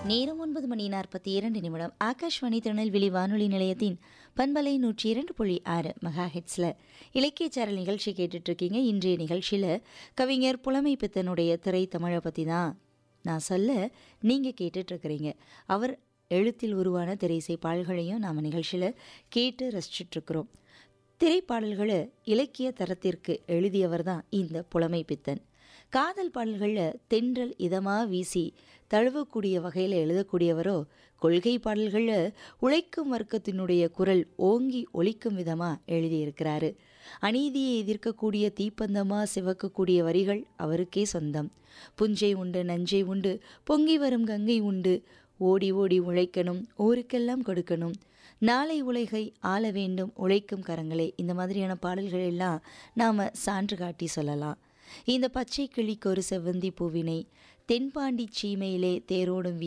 நேரம் ஒன்பது மணி நாற்பத்தி இரண்டு நிமிடம் ஆகாஷ்வாணி திருநெல்வேலி வானொலி நிலையத்தின் பண்பலை நூற்றி இரண்டு புள்ளி ஆறு மெகா ஹெட்ஸில் இலக்கிய சேனல் நிகழ்ச்சி கேட்டுட்ருக்கீங்க இன்றைய நிகழ்ச்சியில் கவிஞர் புலமை பித்தனுடைய திரை தமிழை பற்றி தான் நான் சொல்ல நீங்கள் கேட்டுட்ருக்கிறீங்க அவர் எழுத்தில் உருவான திரைசை பாடல்களையும் நாம் நிகழ்ச்சியில் கேட்டு ரசிச்சிட்ருக்கிறோம் திரைப்பாடல்களை இலக்கிய தரத்திற்கு எழுதியவர் தான் இந்த புலமை பித்தன் காதல் பாடல்களில் தென்றல் இதமாக வீசி தழுவக்கூடிய வகையில் எழுதக்கூடியவரோ கொள்கை பாடல்களில் உழைக்கும் வர்க்கத்தினுடைய குரல் ஓங்கி ஒலிக்கும் விதமாக எழுதியிருக்கிறாரு அநீதியை எதிர்க்கக்கூடிய தீப்பந்தமாக சிவக்கக்கூடிய வரிகள் அவருக்கே சொந்தம் புஞ்சை உண்டு நஞ்சை உண்டு பொங்கி வரும் கங்கை உண்டு ஓடி ஓடி உழைக்கணும் ஊருக்கெல்லாம் கொடுக்கணும் நாளை உலகை ஆள வேண்டும் உழைக்கும் கரங்களே இந்த மாதிரியான பாடல்கள் எல்லாம் நாம் சான்று காட்டி சொல்லலாம் இந்த பச்சை கிளிக்கு ஒரு செவ்வந்தி பூவினை தென்பாண்டி சீமையிலே தேரோடும்